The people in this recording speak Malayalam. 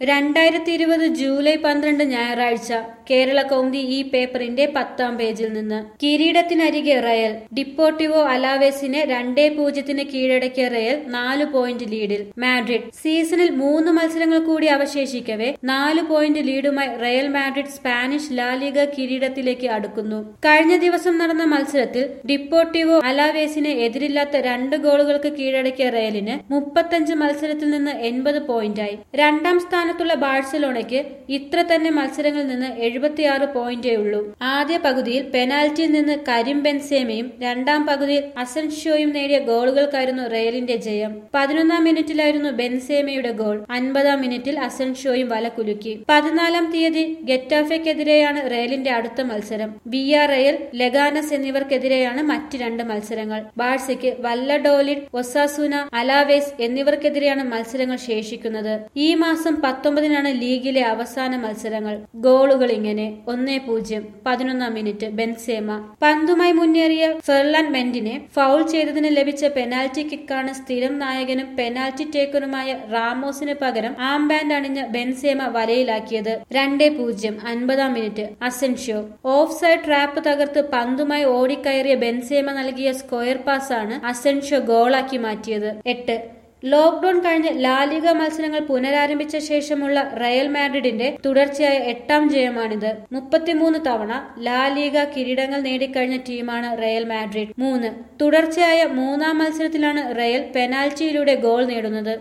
രണ്ടായിരത്തി ഇരുപത് ജൂലൈ പന്ത്രണ്ട് ഞായറാഴ്ച കേരള കൗമുദി ഈ പേപ്പറിന്റെ പത്താം പേജിൽ നിന്ന് കിരീടത്തിനരികെ റയൽ ഡിപ്പോർട്ടിവോ അലാവേസിനെ രണ്ടേ പൂജ്യത്തിന് കീഴടക്കിയ റയൽ നാല് പോയിന്റ് ലീഡിൽ മാഡ്രിഡ് സീസണിൽ മൂന്ന് മത്സരങ്ങൾ കൂടി അവശേഷിക്കവേ നാല് പോയിന്റ് ലീഡുമായി റയൽ മാഡ്രിഡ് സ്പാനിഷ് ലാലിഗ കിരീടത്തിലേക്ക് അടുക്കുന്നു കഴിഞ്ഞ ദിവസം നടന്ന മത്സരത്തിൽ ഡിപ്പോർട്ടിവോ അലാവേസിനെ എതിരില്ലാത്ത രണ്ട് ഗോളുകൾക്ക് കീഴടക്കിയ റയലിന് മുപ്പത്തഞ്ച് മത്സരത്തിൽ നിന്ന് എൺപത് പോയിന്റായി രണ്ടാം സ്ഥാനത്തുള്ള ബാഴ്സലോണയ്ക്ക് ഇത്ര തന്നെ മത്സരങ്ങളിൽ നിന്ന് എഴുപത്തിയാറ് പോയിന്റേ ഉള്ളൂ ആദ്യ പകുതിയിൽ പെനാൽറ്റിയിൽ നിന്ന് കരിം ബെൻസേമയും രണ്ടാം പകുതിയിൽ അസൻഷോയും നേടിയ ഗോളുകൾക്കായിരുന്നു റയലിന്റെ ജയം പതിനൊന്നാം മിനിറ്റിലായിരുന്നു ബെൻസേമയുടെ ഗോൾ അൻപതാം മിനിറ്റിൽ അസൻഷോയും വല കുലുക്കി പതിനാലാം തീയതി ഗെറ്റാഫയ്ക്കെതിരെയാണ് റയലിന്റെ അടുത്ത മത്സരം ബി ആർ റയൽ ലെഗാനസ് എന്നിവർക്കെതിരെയാണ് മറ്റ് രണ്ട് മത്സരങ്ങൾ ബാഴ്സയ്ക്ക് വല്ലഡോലിഡ് ഒസാസുന അലാവേസ് എന്നിവർക്കെതിരെയാണ് മത്സരങ്ങൾ ശേഷിക്കുന്നത് ഈ മാസം പത്തൊമ്പതിനാണ് ലീഗിലെ അവസാന മത്സരങ്ങൾ ഗോളുകൾ ഇങ്ങനെ ഒന്നേ പൂജ്യം പതിനൊന്നാം മിനിറ്റ് ബെൻസേമ പന്തുമായി മുന്നേറിയ ഫെർലാൻ മെന്റിനെ ഫൗൾ ചെയ്തതിന് ലഭിച്ച പെനാൽറ്റി കിക്കാണ് സ്ഥിരം നായകനും പെനാൽറ്റി ടേക്കറുമായ റാമോസിന് പകരം ആം ബാൻഡ് അണിഞ്ഞ ബെൻസേമ വലയിലാക്കിയത് രണ്ടേ പൂജ്യം അൻപതാം minute Asensio offside trap തകർത്ത് പന്തുമായി ഓടിക്കയറിയ ബെൻസേമ നൽകിയ സ്ക്വയർ പാസാണ് അസെൻഷ്യോ ഗോളാക്കി മാറ്റിയത് എട്ട് ലോക്ഡൌൺ കഴിഞ്ഞ് ലാലിക മത്സരങ്ങൾ പുനരാരംഭിച്ച ശേഷമുള്ള റയൽ മാഡ്രിഡിന്റെ തുടർച്ചയായ എട്ടാം ജയമാണിത് മുപ്പത്തിമൂന്ന് തവണ ലാലിക കിരീടങ്ങൾ നേടിക്കഴിഞ്ഞ ടീമാണ് റയൽ മാഡ്രിഡ് മൂന്ന് തുടർച്ചയായ മൂന്നാം മത്സരത്തിലാണ് റയൽ പെനാൽറ്റിയിലൂടെ ഗോൾ നേടുന്നത്